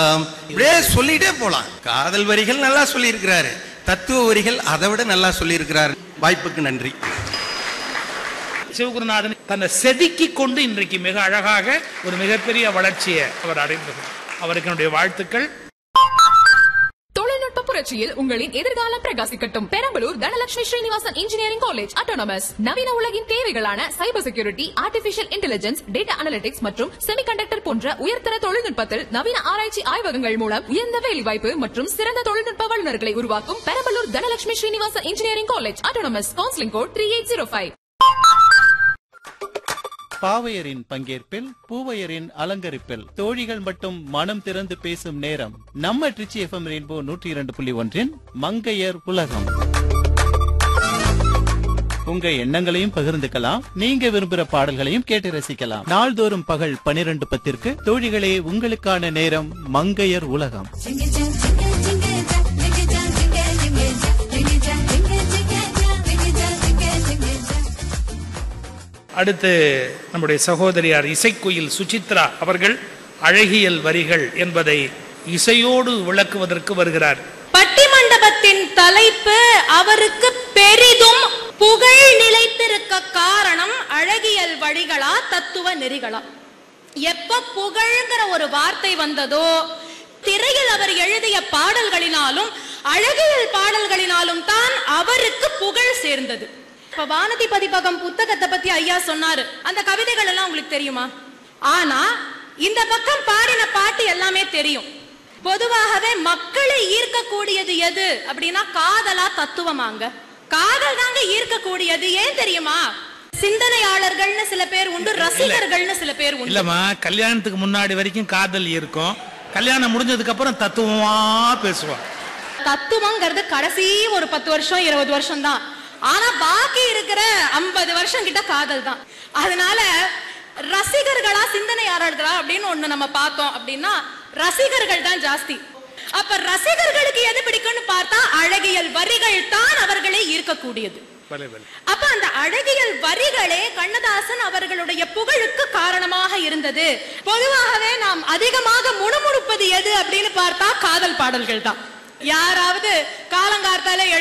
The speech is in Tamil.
ஆம், இப்படியே சொல்லிட்டே போலாம் காதல் வரிகள் நல்லா சொல்லியிருக்கிறாரு தத்துவ வரிகள் அதை விட நல்லா சொல்லியிருக்கிறாரு வாய்ப்புக்கு நன்றி சிவகுருநாதன் தன்னை செதுக்கி கொண்டு இன்றைக்கு மிக அழகாக ஒரு மிகப்பெரிய வளர்ச்சியை அவர் அடைந்தது அவருக்கு என்னுடைய வாழ்த்துக்கள் தொழில்நுட்ப புரட்சியில் உங்களின் எதிர்காலம் பிரகாசிக்கட்டும் Perambalur Dhanalakshmi Srinivasan engineering college autonomous நவீன உலகின் தேவைகளான cyber security artificial intelligence data analytics மற்றும் செமிகண்டக்டர் போன்ற உயர்தர தொழில்நுட்பத்தில் நவீன ஆராய்ச்சி ஆய்வகங்கள் மூலம் உயர்ந்த வேலைவாய்ப்பு மற்றும் சிறந்த தொழில்நுட்ப வல்லுநர்களை உருவாக்கும் Perambalur Dhanalakshmi Srinivasan engineering college autonomous counselling code three eight zero five பாவையரின் பங்கேற்பில் பூவையரின் அலங்கரிப்பில் தோழிகள் மட்டும் மனம் திறந்து பேசும் நேரம் நம்ம ட்ரிச்சி எஃப்எம் ரெயின்போ நூற்றி இரண்டு புள்ளி ஒன்றின் மங்கையர் உலகம் உங்க எண்ணங்களையும் பகிர்ந்துக்கலாம் நீங்க விரும்புற பாடல்களையும் கேட்டு ரசிக்கலாம் நாள்தோறும் பகல் பனிரெண்டு பத்திற்கு தோழிகளே உங்களுக்கான நேரம் மங்கையர் உலகம் அடுத்து நம்முடைய சகோதரியார் இசைக்குயில் சுசித்ரா அவர்கள் அழகியல் வரிகள் என்பதை இசையோடு விளக்குவதற்கு வருகிறார் பட்டிமண்டபத்தின் தலைப்பு அவருக்கு பெரிதும் புகழ் நிலைத்திருக்க காரணம் அழகியல் வழிகளா தத்துவ நெறிகளா எப்ப புகழ்ங்கிற ஒரு வார்த்தை வந்ததோ திரையில் அவர் எழுதிய பாடல்களினாலும் அழகியல் பாடல்களினாலும் தான் அவருக்கு புகழ் சேர்ந்தது இப்ப வானதி பதிப்பகம் புத்தகத்தை பத்தி ஐயா சொன்னாரு அந்த கவிதைகள் எல்லாம் உங்களுக்கு தெரியுமா ஆனா இந்த பக்கம் பாடின பாட்டு எல்லாமே தெரியும் பொதுவாகவே மக்களை ஈர்க்கக்கூடியது எது அப்படின்னா காதலா தத்துவமாங்க காதல் தாங்க ஈர்க்கக்கூடியது ஏன் தெரியுமா சிந்தனையாளர்கள்னு சில பேர் உண்டு ரசிகர்கள்னு சில பேர் உண்டு இல்லம்மா கல்யாணத்துக்கு முன்னாடி வரைக்கும் காதல் இருக்கும் கல்யாணம் முடிஞ்சதுக்கு அப்புறம் தத்துவமா பேசுவான் தத்துவங்கிறது கடைசி ஒரு பத்து வருஷம் இருபது வருஷம் தான் ஆனா பாக்கி இருக்கிற ஐம்பது வருஷம் கிட்ட காதல் தான் அதனால ரசிகர்களா சிந்தனையாளர்களா அப்படின்னு ஒண்ணு நம்ம பார்த்தோம் அப்படின்னா ரசிகர்கள் தான் ஜாஸ்தி அப்ப ரசிகர்களுக்கு எது பிடிக்கும்னு பார்த்தா அழகியல் வரிகள் தான் அவர்களை ஈர்க்கக்கூடியது பலே, பலே. அப்ப அந்த அழகியல் வரிகளே கண்ணதாசன் அவர்களுடைய புகழுக்கு காரணமாக இருந்தது பொதுவாகவே நாம் அதிகமாக முணுமுணுப்பது எது அப்படின்னு பார்த்தா காதல் பாடல்கள் தான் யாராவது காலங்கார்த்தால எழு